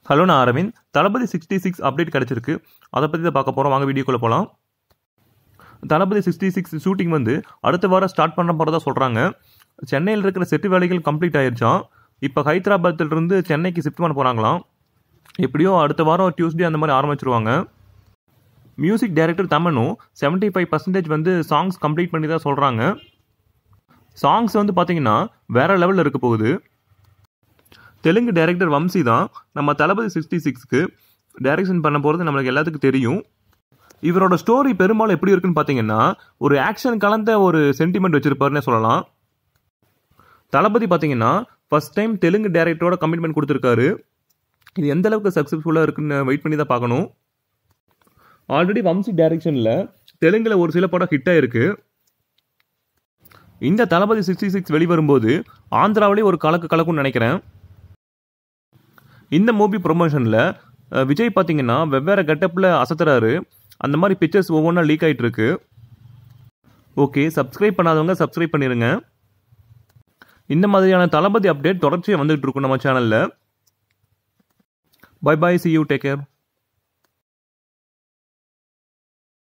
hello நான் Aravind Thalapathy sixty six update கிடச்சிருக்கு அதை பற்றி தான் பார்க்க போகிறோம் வாங்க வீடியோக்குள்ளே போகலாம் தளபதி சிக்ஸ்டி சிக்ஸ் ஷூட்டிங் வந்து அடுத்த வாரம் ஸ்டார்ட் பண்ண போகிறதா சொல்கிறாங்க சென்னையில் இருக்கிற செட்டு வேலைகள் கம்ப்ளீட் ஆயிருச்சாம் இப்போ ஹைதராபாத்திலிருந்து சென்னைக்கு ஷிஃப்ட் பண்ண போகிறாங்களாம் எப்படியோ அடுத்த வாரம் டியூஸ்டே அந்த மாதிரி ஆரம்பிச்சிருவாங்க மியூசிக் டைரக்டர் தமனும் செவன்ட்டி ஃபைவ் பர்சன்டேஜ் வந்து சாங்ஸ் கம்ப்ளீட் பண்ணி தான் சொல்கிறாங்க சாங்ஸ் வந்து பார்த்தீங்கன்னா வேற லெவலில் இருக்க போகுது தெலுங்கு டைரக்டர் வம்சி தான் நம்ம தளபதி சிக்ஸ்டி சிக்ஸ்க்கு டைரக்ஷன் பண்ண போகிறது நம்மளுக்கு எல்லாத்துக்கும் தெரியும் இவரோட ஸ்டோரி பெரும்பாலும் எப்படி இருக்குன்னு பார்த்தீங்கன்னா ஒரு ஆக்ஷன் கலந்த ஒரு சென்டிமெண்ட் வச்சிருப்பாருன்னே சொல்லலாம் தளபதி பார்த்தீங்கன்னா ஃபர்ஸ்ட் டைம் தெலுங்கு டைரக்டரோட கமிட்மெண்ட் கொடுத்துருக்காரு இது எந்த அளவுக்கு சக்ஸஸ்ஃபுல்லாக இருக்குன்னு வெயிட் பண்ணி தான் பார்க்கணும் ஆல்ரெடி வம்சி டைரக்ஷனில் தெலுங்கில் ஒரு சில படம் ஹிட் ஆயிருக்கு இந்த தளபதி சிக்ஸ்டி சிக்ஸ் வெளிவரும்போது ஆந்திராவிலே ஒரு கலக்கு கலக்கும்னு நினைக்கிறேன் இந்த மூவி ப்ரொமோஷனில் விஜய் பார்த்தீங்கன்னா வெவ்வேறு கெட்டப்பில் அசத்துறாரு அந்த மாதிரி பிக்சர்ஸ் ஒவ்வொன்றா லீக் ஆகிட்டு இருக்கு ஓகே சப்ஸ்கிரைப் பண்ணாதவங்க சப்ஸ்கிரைப் பண்ணிடுங்க இந்த மாதிரியான தளபதி அப்டேட் தொடர்ச்சியாக வந்துகிட்டு இருக்கும் நம்ம சேனலில் bye bye see you take care